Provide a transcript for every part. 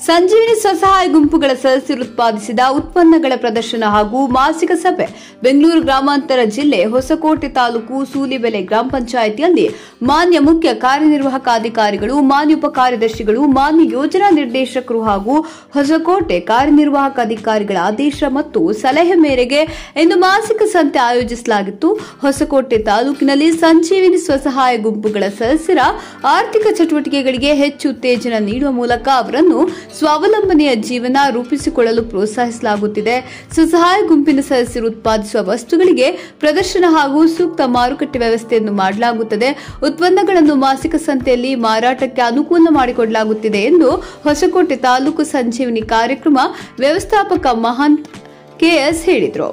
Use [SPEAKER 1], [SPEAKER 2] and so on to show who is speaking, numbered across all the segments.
[SPEAKER 1] ಸಂಜೀವಿನಿ ಸ್ವಸಹಾಯ ಗುಂಪುಗಳ ಸದಸ್ಯರು ಉತ್ಪಾದಿಸಿದ ಉತ್ಪನ್ನಗಳ ಪ್ರದರ್ಶನ ಹಾಗೂ ಮಾಸಿಕ ಸಭೆ ಬೆಂಗಳೂರು ಗ್ರಾಮಾಂತರ ಜಿಲ್ಲೆ ಹೊಸಕೋಟೆ ತಾಲೂಕು ಸೂಲಿಬೆಲೆ ಗ್ರಾಮ ಪಂಚಾಯಿತಿಯಲ್ಲಿ ಮಾನ್ಯ ಮುಖ್ಯ ಕಾರ್ಯನಿರ್ವಾಹಕ ಅಧಿಕಾರಿಗಳು ಮಾನ್ಯ ಉಪ ಕಾರ್ಯದರ್ಶಿಗಳು ಮಾನ್ಯ ಯೋಜನಾ ನಿರ್ದೇಶಕರು ಹಾಗೂ ಹೊಸಕೋಟೆ ಕಾರ್ಯನಿರ್ವಾಹಕ ಅಧಿಕಾರಿಗಳ ಆದೇಶ ಮತ್ತು ಸಲಹೆ ಮೇರೆಗೆ ಇಂದು ಮಾಸಿಕ ಸಂತೆ ಆಯೋಜಿಸಲಾಗಿತ್ತು ಹೊಸಕೋಟೆ ತಾಲೂಕಿನಲ್ಲಿ ಸಂಜೀವಿನಿ ಸ್ವಸಹಾಯ ಗುಂಪುಗಳ ಸದಸ್ಯರ ಆರ್ಥಿಕ ಚಟುವಟಿಕೆಗಳಿಗೆ ಹೆಚ್ಚು ಉತ್ತೇಜನ ನೀಡುವ ಮೂಲಕ ಅವರನ್ನು ಸ್ವಾವಲಂಬನೆಯ ಜೀವನ ರೂಪಿಸಿಕೊಳ್ಳಲು ಪ್ರೋತ್ಸಾಹಿಸಲಾಗುತ್ತಿದೆ ಸ್ವಸಹಾಯ ಗುಂಪಿನ ಸದಸ್ಯರು ಉತ್ಪಾದಿಸುವ ವಸ್ತುಗಳಿಗೆ ಪ್ರದರ್ಶನ ಹಾಗೂ ಸೂಕ್ತ ಮಾರುಕಟ್ಟೆ ವ್ಯವಸ್ಥೆಯನ್ನು ಮಾಡಲಾಗುತ್ತದೆ ಉತ್ಪನ್ನಗಳನ್ನು ಮಾಸಿಕ ಸಂತೆಯಲ್ಲಿ ಮಾರಾಟಕ್ಕೆ ಅನುಕೂಲ ಮಾಡಿಕೊಡಲಾಗುತ್ತಿದೆ ಎಂದು ಹೊಸಕೋಟೆ ತಾಲೂಕು ಸಂಜೀವಿನಿ ಕಾರ್ಯಕ್ರಮ ವ್ಯವಸ್ಥಾಪಕ ಮಹಂತ್ ಕೆಎಸ್ ಹೇಳಿದರು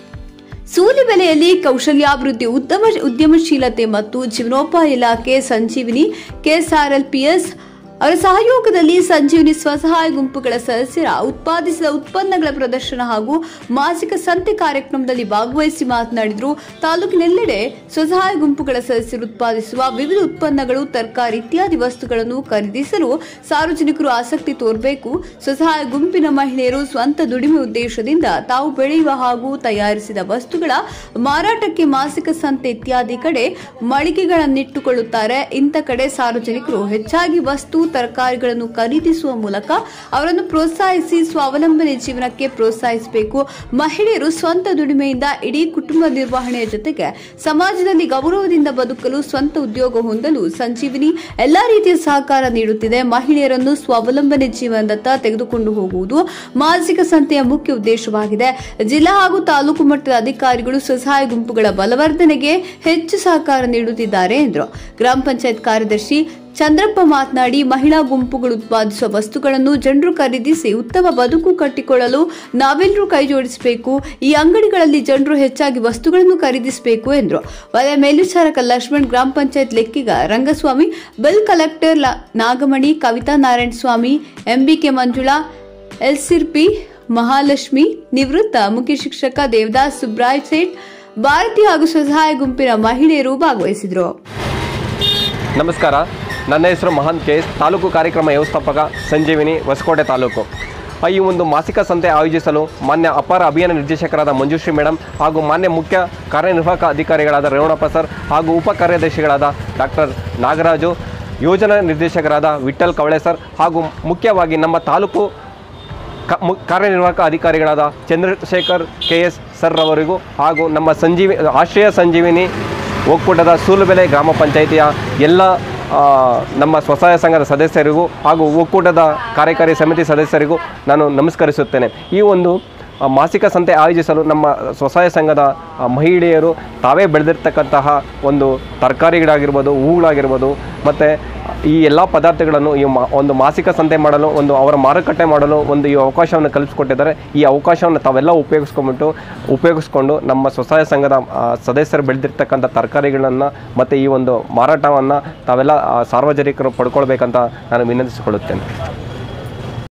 [SPEAKER 1] ಸೂಲಿಬೆಲೆಯಲ್ಲಿ ಕೌಶಲ್ಯಾಭಿವೃದ್ಧಿ ಉದ್ಯಮ ಉದ್ಯಮಶೀಲತೆ ಮತ್ತು ಜೀವನೋಪಾಯ ಇಲಾಖೆ ಸಂಜೀವಿನಿ ಕೆಎಸ್ಆರ್ಎಲ್ಪಿಎಸ್ ಅವರ ಸಹಯೋಗದಲ್ಲಿ ಸಂಜೀವಿನಿ ಸ್ವಸಹಾಯ ಗುಂಪುಗಳ ಸದಸ್ಯರ ಉತ್ಪಾದಿಸಿದ ಉತ್ಪನ್ನಗಳ ಪ್ರದರ್ಶನ ಹಾಗೂ ಮಾಸಿಕ ಸಂತೆ ಕಾರ್ಯಕ್ರಮದಲ್ಲಿ ಭಾಗವಹಿಸಿ ಮಾತನಾಡಿದರು ತಾಲೂಕಿನೆಲ್ಲೆಡೆ ಸ್ವಸಹಾಯ ಗುಂಪುಗಳ ಸದಸ್ಯರು ಉತ್ಪಾದಿಸುವ ವಿವಿಧ ಉತ್ಪನ್ನಗಳು ತರಕಾರಿ ಇತ್ಯಾದಿ ವಸ್ತುಗಳನ್ನು ಖರೀದಿಸಲು ಸಾರ್ವಜನಿಕರು ಆಸಕ್ತಿ ತೋರಬೇಕು ಸ್ವಸಹಾಯ ಗುಂಪಿನ ಮಹಿಳೆಯರು ಸ್ವಂತ ದುಡಿಮೆ ಉದ್ದೇಶದಿಂದ ತಾವು ಬೆಳೆಯುವ ಹಾಗೂ ತಯಾರಿಸಿದ ವಸ್ತುಗಳ ಮಾರಾಟಕ್ಕೆ ಮಾಸಿಕ ಸಂತೆ ಇತ್ಯಾದಿ ಕಡೆ ಮಳಿಗೆಗಳನ್ನಿಟ್ಟುಕೊಳ್ಳುತ್ತಾರೆ ಇಂಥ ಕಡೆ ಸಾರ್ವಜನಿಕರು ಹೆಚ್ಚಾಗಿ ವಸ್ತು ತರಕಾರಿಗಳನ್ನು ಖರೀದಿಸುವ ಮೂಲಕ ಅವರನ್ನು ಪ್ರೋತ್ಸಾಹಿಸಿ ಸ್ವಾವಲಂಬನೆ ಜೀವನಕ್ಕೆ ಪ್ರೋತ್ಸಾಹಿಸಬೇಕು ಮಹಿಳೆಯರು ಸ್ವಂತ ದುಡಿಮೆಯಿಂದ ಇಡೀ ಕುಟುಂಬ ನಿರ್ವಹಣೆಯ ಜೊತೆಗೆ ಸಮಾಜದಲ್ಲಿ ಗೌರವದಿಂದ ಬದುಕಲು ಸ್ವಂತ ಉದ್ಯೋಗ ಹೊಂದಲು ಸಂಜೀವಿನಿ ಎಲ್ಲಾ ರೀತಿಯ ಸಹಕಾರ ನೀಡುತ್ತಿದೆ ಮಹಿಳೆಯರನ್ನು ಸ್ವಾವಲಂಬನೆ ಜೀವನದತ್ತ ತೆಗೆದುಕೊಂಡು ಹೋಗುವುದು ಮಾಸಿಕ ಸಂತೆಯ ಮುಖ್ಯ ಉದ್ದೇಶವಾಗಿದೆ ಜಿಲ್ಲಾ ಹಾಗೂ ತಾಲೂಕು ಮಟ್ಟದ ಅಧಿಕಾರಿಗಳು ಸ್ವಸಹಾಯ ಗುಂಪುಗಳ ಬಲವರ್ಧನೆಗೆ ಹೆಚ್ಚು ಸಹಕಾರ ನೀಡುತ್ತಿದ್ದಾರೆ ಎಂದರು ಗ್ರಾಮ ಪಂಚಾಯತ್ ಕಾರ್ಯದರ್ಶಿ ಚಂದ್ರಪ್ಪ ಮಾತನಾಡಿ ಮಹಿಳಾ ಗುಂಪುಗಳು ಉತ್ಪಾದಿಸುವ ವಸ್ತುಗಳನ್ನು ಜನರು ಖರೀದಿಸಿ ಉತ್ತಮ ಬದುಕು ಕಟ್ಟಿಕೊಳ್ಳಲು ನಾವೆಲ್ಲರೂ ಕೈ ಜೋಡಿಸಬೇಕು ಈ ಅಂಗಡಿಗಳಲ್ಲಿ ಜನರು ಹೆಚ್ಚಾಗಿ ವಸ್ತುಗಳನ್ನು ಖರೀದಿಸಬೇಕು ಎಂದರು ವಲಯ ಮೇಲ್ವಿಚಾರಕ ಲಕ್ಷ್ಮಣ್ ಗ್ರಾಮ ಪಂಚಾಯತ್ ಲೆಕ್ಕಿಗ ರಂಗಸ್ವಾಮಿ ಬಿಲ್ ಕಲೆಕ್ಟರ್ ಲ- ನಾಗಮಣಿ ಕವಿತಾ ನಾರಾಯಣ ಸ್ವಾಮಿ ಎಂಬಿಕೆ ಮಂಜುಳಾ ಎಲ್ಸಿರ್ಪಿ ಮಹಾಲಕ್ಷ್ಮಿ ನಿವೃತ್ತ ಮುಖ್ಯ ಶಿಕ್ಷಕ ದೇವದಾಸ್ ಸುಬ್ರಾಯ್ ಸೇಠ್ ಭಾರತಿ ಹಾಗೂ ಸ್ವಸಹಾಯ ಗುಂಪಿನ ಮಹಿಳೆಯರು ಭಾಗವಹಿಸಿದರು
[SPEAKER 2] ನಮಸ್ಕಾರ ನನ್ನ ಹೆಸರು ಮಹಾಂತ್ ಕೆ ಎಸ್ ತಾಲೂಕು ಕಾರ್ಯಕ್ರಮ ವ್ಯವಸ್ಥಾಪಕ ಸಂಜೀವಿನಿ ಹೊಸಕೋಟೆ ತಾಲೂಕು ಆ, ಈ ಒಂದು ಮಾಸಿಕ ಸಂತೆ ಆಯೋಜಿಸಲು ಮಾನ್ಯ ಅಪಾರ ಅಭಿಯಾನ ನಿರ್ದೇಶಕರಾದ ಮಂಜುಶ್ರೀ ಮೇಡಮ್ ಹಾಗೂ ಮಾನ್ಯ ಮುಖ್ಯ ಕಾರ್ಯನಿರ್ವಾಹಕ ಅಧಿಕಾರಿಗಳಾದ ರೇವಣಪ್ಪ ಸರ್ ಹಾಗೂ ಉಪ ಕಾರ್ಯದರ್ಶಿಗಳಾದ ಡಾಕ್ಟರ್ ನಾಗರಾಜು ಯೋಜನಾ ನಿರ್ದೇಶಕರಾದ ವಿಠಲ್ ಕವಳೆ ಸರ್ ಹಾಗೂ ಮುಖ್ಯವಾಗಿ ನಮ್ಮ ತಾಲೂಕು ಕ ಮು ಕಾರ್ಯನಿರ್ವಾಹಕ ಅಧಿಕಾರಿಗಳಾದ ಚಂದ್ರಶೇಖರ್ ಕೆ ಎಸ್ ಸರ್ ಅವರಿಗೂ ಹಾಗೂ ನಮ್ಮ ಸಂಜೀವಿ ಆಶ್ರಯ ಸಂಜೀವಿನಿ ಒಕ್ಕೂಟದ ಸೂಲುಬೆಲೆ ಗ್ರಾಮ ಪಂಚಾಯಿತಿಯ ಎಲ್ಲ ಆ, ನಮ್ಮ ಸ್ವಸಹಾಯ ಸಂಘದ ಸದಸ್ಯರಿಗೂ ಹಾಗೂ ಒಕ್ಕೂಟದ ಕಾರ್ಯಕಾರಿ ಸಮಿತಿ ಸದಸ್ಯರಿಗೂ ನಾನು ನಮಸ್ಕರಿಸುತ್ತೇನೆ ಈ ಒಂದು ಆ, ಮಾಸಿಕ ಸಂತೆ ಆಯೋಜಿಸಲು ನಮ್ಮ ಸ್ವಸಹಾಯ ಸಂಘದ ಆ, ಮಹಿಳೆಯರು ತಾವೇ ಬೆಳೆದಿರ್ತಕ್ಕಂತಹ ಒಂದು ತರಕಾರಿಗಳಾಗಿರ್ಬೋದು ಹೂಗಳಾಗಿರ್ಬೋದು ಮತ್ತು ಈ ಎಲ್ಲ ಪದಾರ್ಥಗಳನ್ನು ಈ ಮಾ ಒಂದು ಮಾಸಿಕ ಸಂತೆ ಮಾಡಲು ಒಂದು ಅವರ ಮಾರುಕಟ್ಟೆ ಮಾಡಲು ಒಂದು ಈ ಅವಕಾಶವನ್ನು ಕಲ್ಪಿಸಿಕೊಟ್ಟಿದ್ದಾರೆ ಈ ಅವಕಾಶವನ್ನು ತಾವೆಲ್ಲ ಉಪಯೋಗಿಸ್ಕೊಂಬಿಟ್ಟು ಉಪಯೋಗಿಸ್ಕೊಂಡು ನಮ್ಮ ಸ್ವಸಹಾಯ ಸಂಘದ ಆ, ಸದಸ್ಯರು ಬೆಳೆದಿರ್ತಕ್ಕಂಥ ತರಕಾರಿಗಳನ್ನು ಮತ್ತು ಈ ಒಂದು ಮಾರಾಟವನ್ನು ತಾವೆಲ್ಲ ಆ, ಸಾರ್ವಜನಿಕರು ಪಡ್ಕೊಳ್ಬೇಕಂತ ನಾನು ವಿನಂತಿಸಿಕೊಳ್ಳುತ್ತೇನೆ